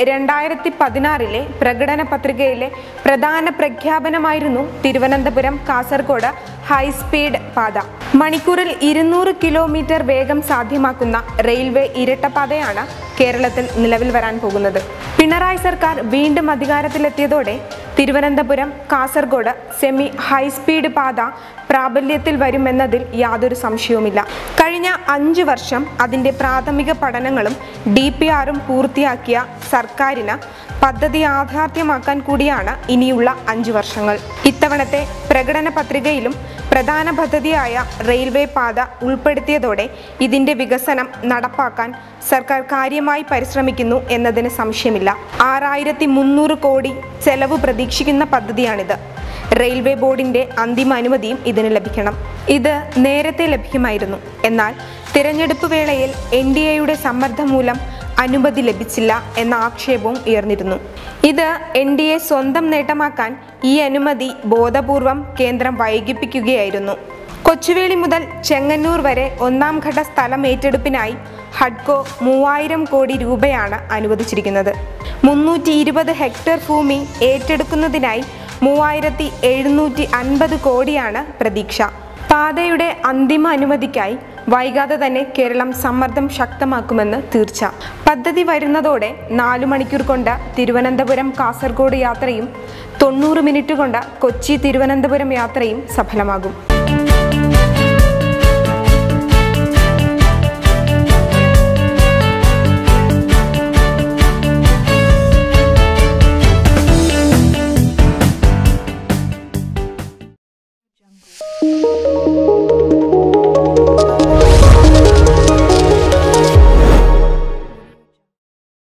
രണ്ടായിരത്തി പതിനാറിലെ പ്രകടന പത്രികയിലെ പ്രധാന പ്രഖ്യാപനമായിരുന്നു തിരുവനന്തപുരം കാസർഗോഡ് ഹൈസ്പീഡ് പാത മണിക്കൂറിൽ ഇരുന്നൂറ് കിലോമീറ്റർ വേഗം സാധ്യമാക്കുന്ന റെയിൽവേ ഇരട്ടപ്പാതയാണ് കേരളത്തിൽ നിലവിൽ വരാൻ പോകുന്നത് പിണറായി സർക്കാർ വീണ്ടും അധികാരത്തിലെത്തിയതോടെ തിരുവനന്തപുരം കാസർഗോഡ് സെമി ഹൈസ്പീഡ് പാത പ്രാബല്യത്തിൽ വരുമെന്നതിൽ യാതൊരു സംശയവുമില്ല കഴിഞ്ഞ അഞ്ച് വർഷം അതിൻ്റെ പ്രാഥമിക പഠനങ്ങളും ഡി പി ആറും പൂർത്തിയാക്കിയ സർക്കാരിന് പദ്ധതി യാഥാർത്ഥ്യമാക്കാൻ കൂടിയാണ് ഇനിയുള്ള അഞ്ച് വർഷങ്ങൾ ഇത്തവണത്തെ പ്രകടന പത്രികയിലും പ്രധാന പദ്ധതിയായ റെയിൽവേ പാത ഉൾപ്പെടുത്തിയതോടെ ഇതിന്റെ വികസനം നടപ്പാക്കാൻ സർക്കാർ കാര്യമായി പരിശ്രമിക്കുന്നു എന്നതിന് സംശയമില്ല ആറായിരത്തി മുന്നൂറ് കോടി ചെലവ് പ്രതീക്ഷിക്കുന്ന പദ്ധതിയാണിത് റെയിൽവേ ബോർഡിന്റെ അന്തിമ അനുമതിയും ഇതിന് ലഭിക്കണം ഇത് നേരത്തെ ലഭ്യമായിരുന്നു എന്നാൽ തിരഞ്ഞെടുപ്പ് വേളയിൽ എൻ ഡി എയുടെ സമ്മർദ്ദം മൂലം അനുമതി ലഭിച്ചില്ല എന്ന ആക്ഷേപവും ഉയർന്നിരുന്നു ഇത് എൻ ഡി എ സ്വന്തം നേട്ടമാക്കാൻ ഈ അനുമതി ബോധപൂർവം കേന്ദ്രം വൈകിപ്പിക്കുകയായിരുന്നു കൊച്ചുവേളി മുതൽ ചെങ്ങന്നൂർ വരെ ഒന്നാം ഘട്ട സ്ഥലം ഏറ്റെടുപ്പിനായി ഹഡ്കോ മൂവായിരം കോടി രൂപയാണ് അനുവദിച്ചിരിക്കുന്നത് മുന്നൂറ്റി ഇരുപത് ഹെക്ടർ ഭൂമി ഏറ്റെടുക്കുന്നതിനായി മൂവായിരത്തി എഴുന്നൂറ്റി അൻപത് കോടിയാണ് പ്രതീക്ഷ പാതയുടെ അന്തിമ അനുമതിക്കായി വൈകാതെ തന്നെ കേരളം സമ്മർദ്ദം ശക്തമാക്കുമെന്ന് തീർച്ച പദ്ധതി വരുന്നതോടെ നാലു മണിക്കൂർ കൊണ്ട് തിരുവനന്തപുരം കാസർഗോഡ് യാത്രയും തൊണ്ണൂറ് മിനിറ്റ് കൊണ്ട് കൊച്ചി തിരുവനന്തപുരം യാത്രയും സഫലമാകും